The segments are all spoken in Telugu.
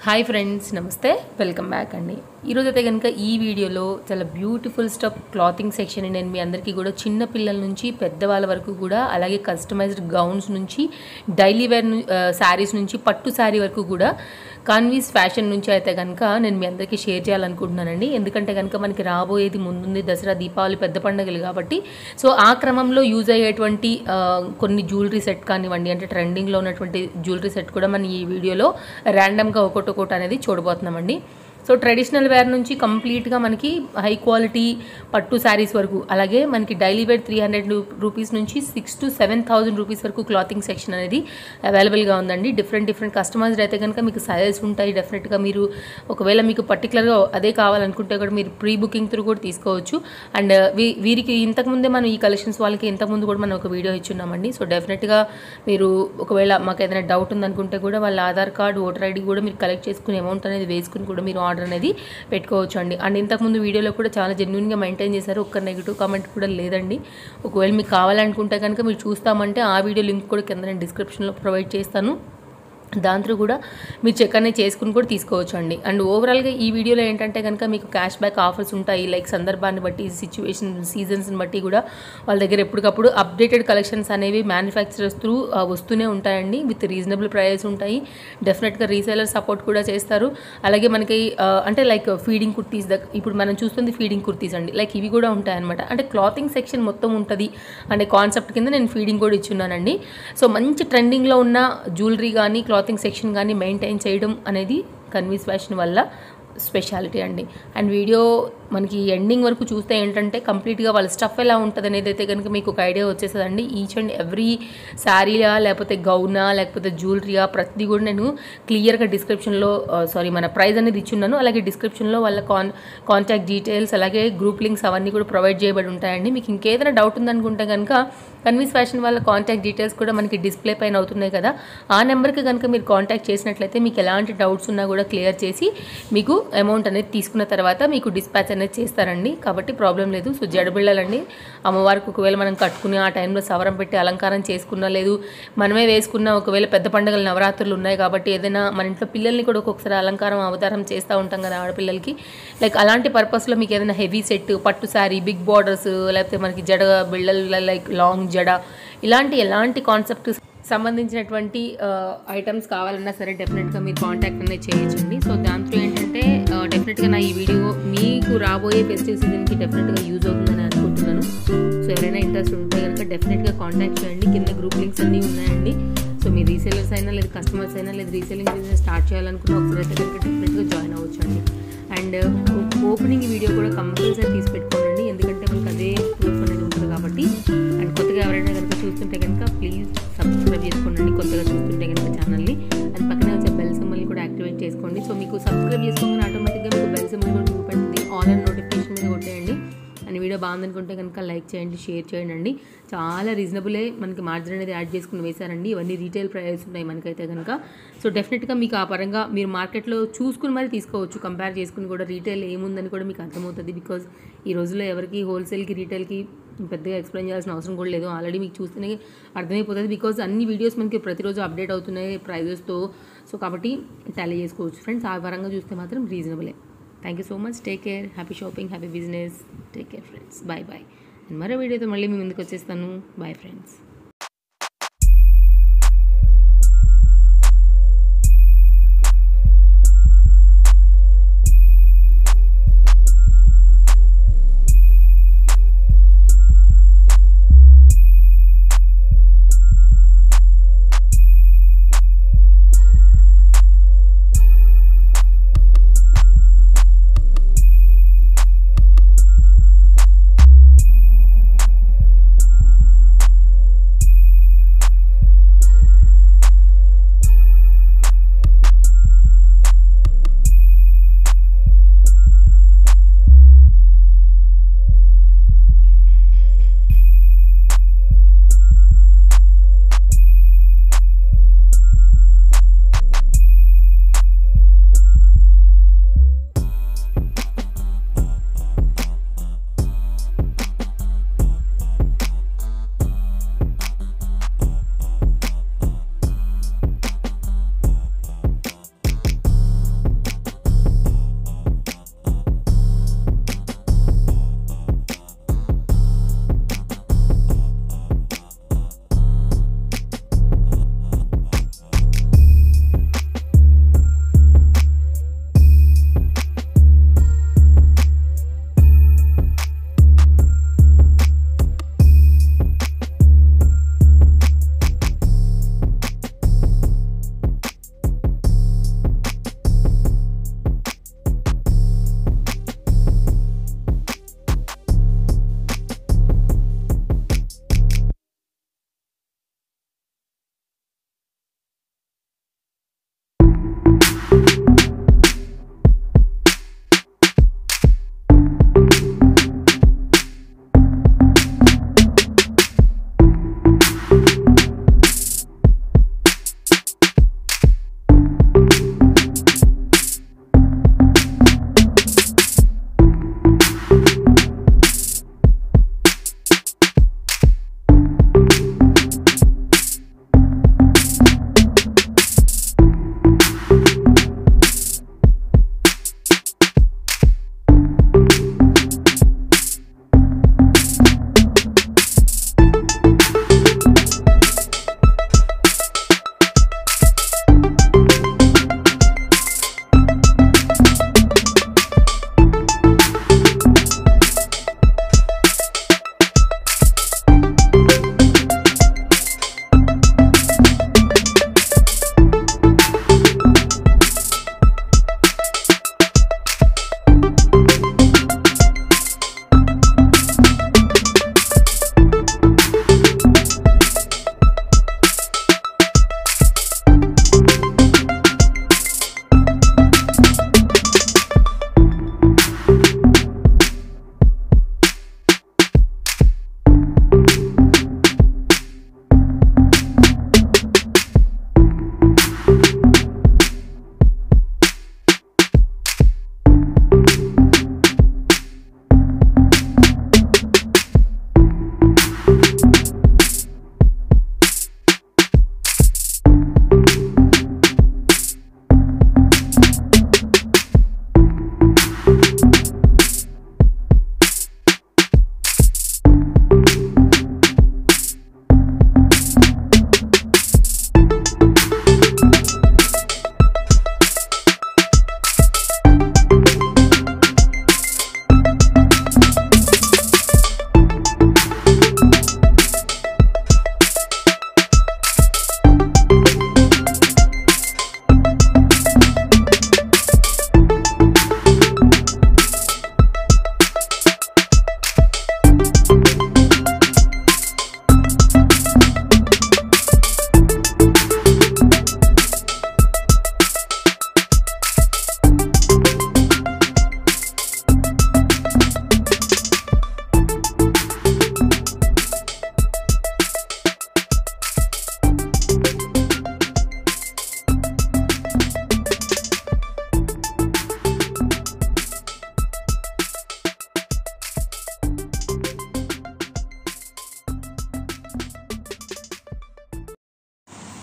హాయ్ ఫ్రెండ్స్ నమస్తే వెల్కమ్ బ్యాక్ అండి ఈరోజు అయితే కనుక ఈ వీడియోలో చాలా బ్యూటిఫుల్ స్టఫ్ క్లాతింగ్ సెక్షన్ నేను మీ అందరికీ కూడా చిన్న పిల్లల నుంచి పెద్దవాళ్ళ వరకు కూడా అలాగే కస్టమైజ్డ్ గౌన్స్ నుంచి డైలీ వేర్ శారీస్ నుంచి పట్టు శారీ వరకు కూడా కాన్వీస్ ఫ్యాషన్ నుంచి అయితే కనుక నేను మీ అందరికీ షేర్ చేయాలనుకుంటున్నానండి ఎందుకంటే కనుక మనకి రాబోయేది ముందుంది దసరా దీపావళి పెద్ద పండుగలు కాబట్టి సో ఆ క్రమంలో యూజ్ అయ్యేటువంటి ఆ, కొన్ని జ్యువెలరీ సెట్ కానివ్వండి అంటే ట్రెండింగ్లో ఉన్నటువంటి జ్యువెలరీ సెట్ కూడా మనం ఈ వీడియోలో ర్యాండమ్గా ఒకటి ఒకటి అనేది చూడబోతున్నామండి సో ట్రెడిషనల్ వేర్ నుంచి కంప్లీట్గా మనకి హై క్వాలిటీ పట్టు శారీస్ వరకు అలాగే మనకి daily wear three hundred rupees నుంచి six to seven thousand rupees వరకు క్లాతింగ్ సెక్షన్ అనేది అవైలబుల్గా ఉందండి డిఫరెంట్ డిఫరెంట్ కస్టమైజ్డ్ అయితే కనుక మీకు సైజెస్ ఉంటాయి డెఫినెట్గా మీరు ఒకవేళ మీకు పర్టికులర్గా అదే కావాలనుకుంటే కూడా మీరు ప్రీ బుకింగ్ త్రూ కూడా తీసుకోవచ్చు అండ్ వీ వీరికి ఇంతకుముందే మనం ఈ కలెక్షన్స్ వాళ్ళకి ఇంతకుముందు కూడా మనం ఒక వీడియో ఇచ్చున్నామండి సో డెఫినెట్గా మీరు ఒకవేళ మాకు ఏదైనా డౌట్ ఉందనుకుంటే కూడా వాళ్ళ ఆధార్ కార్డ్ ఓటర్ ఐడి కూడా మీరు కలెక్ట్ చేసుకుని అమౌంట్ అనేది వేసుకుని కూడా మీరు ఆర్డర్ అనేది పెట్టుకోవచ్చు అండి అండ్ ఇంతకుముందు వీడియోలో కూడా చాలా జెన్యున్గా మెయింటైన్ చేశారు ఒక్క నెగిటివ్ కామెంట్ కూడా లేదండి ఒకవేళ మీకు కావాలనుకుంటే కనుక మీరు చూస్తామంటే ఆ వీడియో లింక్ కూడా కింద నేను డిస్క్రిప్షన్లో ప్రొవైడ్ చేస్తాను దాంతో కూడా మీరు చెక్ అనేది చేసుకుని కూడా తీసుకోవచ్చు అండి అండ్ ఓవరాల్గా ఈ వీడియోలో ఏంటంటే కనుక మీకు క్యాష్ బ్యాక్ ఆఫర్స్ ఉంటాయి లైక్ సందర్భాన్ని బట్టి సిచ్యువేషన్ సీజన్స్ని బట్టి కూడా వాళ్ళ దగ్గర ఎప్పటికప్పుడు అప్డేటెడ్ కలెక్షన్స్ అనేవి మ్యానుఫ్యాక్చరర్స్ త్రూ వస్తూనే ఉంటాయండి విత్ రీజనబుల్ ప్రైస్ ఉంటాయి డెఫినెట్గా రీసేలర్ సపోర్ట్ కూడా చేస్తారు అలాగే మనకి ఆ, అంటే లైక్ ఫీడింగ్ కుర్తీస్ దగ్గర ఇప్పుడు మనం చూస్తుంది ఫీడింగ్ కుర్తీస్ అండి లైక్ ఇవి కూడా ఉంటాయి అనమాట అంటే క్లాతింగ్ సెక్షన్ మొత్తం ఉంటుంది అనే కాన్సెప్ట్ కింద నేను ఫీడింగ్ కూడా ఇచ్చున్నానండి సో మంచి ట్రెండింగ్లో ఉన్న జ్యువెలరీ కానీ క్లాతింగ్ సెక్షన్ కానీ మెయింటైన్ చేయడం అనేది కన్వీస్ ఫ్యాషన్ వల్ల స్పెషాలిటీ అండి అండ్ వీడియో మనకి ఎండింగ్ వరకు చూస్తే ఏంటంటే కంప్లీట్గా వాళ్ళ స్టఫ్ ఎలా ఉంటుంది అనేది అయితే కనుక మీకు ఒక ఐడియా వచ్చేస్తుందండి ఈచ్ అండ్ ఎవ్రీ శారీయా లేకపోతే గౌనా లేకపోతే జ్యువెలరీయా ప్రతిదీ కూడా నేను క్లియర్గా డిస్క్రిప్షన్లో సారీ మన ప్రైస్ అనేది ఇచ్చున్నాను అలాగే డిస్క్రిప్షన్లో వాళ్ళ కాన్ కాంటాక్ట్ డీటెయిల్స్ అలాగే గ్రూప్ లింక్స్ అవన్నీ కూడా ప్రొవైడ్ చేయబడి ఉంటాయండి మీకు ఇంకేదైనా డౌట్ ఉందనుకుంటే కనుక కన్వీస్ ఫ్యాషన్ వాళ్ళ కాంటాక్ట్ డీటెయిల్స్ కూడా మనకి డిస్ప్లే పైన అవుతున్నాయి కదా ఆ నెంబర్కి కనుక మీరు కాంటాక్ట్ చేసినట్లయితే మీకు ఎలాంటి డౌట్స్ ఉన్నా కూడా క్లియర్ చేసి మీకు అమౌంట్ అనేది తీసుకున్న తర్వాత మీకు డిస్పాచ్ అనేది చేస్తారండి కాబట్టి ప్రాబ్లం లేదు సో జడబిళ్ళలండి అమ్మవారికి ఒకవేళ మనం కట్టుకుని ఆ టైంలో సవరం పెట్టి అలంకారం చేసుకున్నా లేదు మనమే వేసుకున్న ఒకవేళ పెద్ద పండుగలు నవరాత్రులు ఉన్నాయి కాబట్టి ఏదైనా మన ఇంట్లో పిల్లల్ని కూడా ఒక్కొక్కసారి అలంకారం అవతారం చేస్తూ ఉంటాం కదా ఆడపిల్లలకి లైక్ అలాంటి పర్పస్లో మీకు ఏదైనా హెవీ సెట్ పట్టు శారీ బిగ్ బార్డర్స్ లేకపోతే మనకి జడ బిళ్ళలు లైక్ లాంగ్ జడ ఇలాంటి ఎలాంటి కాన్సెప్ట్ సంబంధించినటువంటి ఐటమ్స్ కావాలన్నా సరే డెఫినెట్గా మీరు కాంటాక్ట్ అనేది చేయొచ్చండి సో దాంతో ఏంటంటే డెఫినెట్గా నా ఈ వీడియో మీకు రాబోయే ఫెస్టివ్ సీజన్కి డెఫినెట్గా యూజ్ అవుతుందని అనుకుంటున్నాను సో ఎవరైనా ఇంట్రెస్ట్ ఉంటే కనుక డెఫినెట్గా కాంటాక్ట్ చేయండి కింద గ్రూప్ లింక్స్ అన్నీ ఉన్నాయండి సో మీ రీసేలర్స్ అయినా లేదా కస్టమర్స్ అయినా లేదా రీసేలింగ్ బిజినెస్ స్టార్ట్ చేయాలనుకున్న ఒకసారి అయితే కనుక డెఫినెట్గా జాయిన్ అవ్వచ్చు అండి అండ్ ఓపెనింగ్ వీడియో కూడా కంపల్సరీ తీసి పెట్టుకోండి ఎందుకంటే మనకు అదే ప్రూఫ్ అనేది ఉంటుంది కాబట్టి అండ్ కొత్తగా ఎవరైనా కనుక చూస్తుంటే కనుక ప్లీజ్ సబ్స్క్రైబ్ చేసుకోండి కొత్తగా చూస్తుంటే కనుక ఛానల్ని అండ్ పక్కనే వచ్చే బెల్ సింబల్ని కూడా యాక్టివేట్ చేసుకోండి సో మీకు సబ్స్క్రైబ్ చేసుకోగానే ఆటోమేటిక్గా మీకు బెల్ సింబల్ కూడా చూపెడుతుంది ఆల్ అండ్ నోటిఫికేషన్ మీద కొట్టేయండి అండ్ వీడియో బాగుందనుకుంటే కనుక లైక్ చేయండి షేర్ చేయండి అండి చాలా రీజనబులే మనకి మార్జిన్ అనేది యాడ్ చేసుకుని వేశారండి ఇవన్నీ రీటైల్ ప్రైస్ ఉన్నాయి మనకైతే కనుక సో డెఫినెట్గా మీకు ఆ పరంగా మీరు మార్కెట్లో చూసుకుని మరి తీసుకోవచ్చు కంపేర్ చేసుకుని కూడా రీటైల్ ఏముందని కూడా మీకు అర్థమవుతుంది బికాజ్ ఈ రోజుల్లో ఎవరికి హోల్సేల్కి రీటైల్కి పెద్దగా ఎక్స్ప్లెయిన్ చేయాల్సిన అవసరం కూడా లేదు ఆల్రెడీ మీకు చూస్తేనే అర్థమైపోతుంది బికాజ్ అన్ని వీడియోస్ మనకి ప్రతిరోజు అప్డేట్ అవుతున్నాయి ప్రైజెస్తో సో కాబట్టి టాలీ చేసుకోవచ్చు ఫ్రెండ్స్ ఆ పరంగా చూస్తే మాత్రం రీజనబులే thank you so much take care happy shopping happy business take care friends bye bye and మరో వీడియోతో మళ్ళీ మీ ముందుకు వచ్చేస్తాను బాయ్ ఫ్రెండ్స్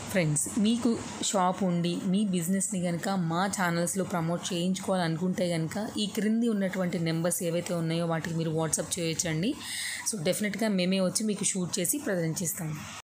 ఫ్రెండ్స్ మీకు షాప్ ఉండి మీ బిజినెస్ని కనుక మా ఛానల్స్లో ప్రమోట్ చేయించుకోవాలనుకుంటే కనుక ఈ క్రింది ఉన్నటువంటి నెంబర్స్ ఏవైతే ఉన్నాయో వాటికి మీరు వాట్సాప్ చేయొచ్చండి సో డెఫినెట్గా మేమే వచ్చి మీకు షూట్ చేసి ప్రజెంట్ చేస్తాం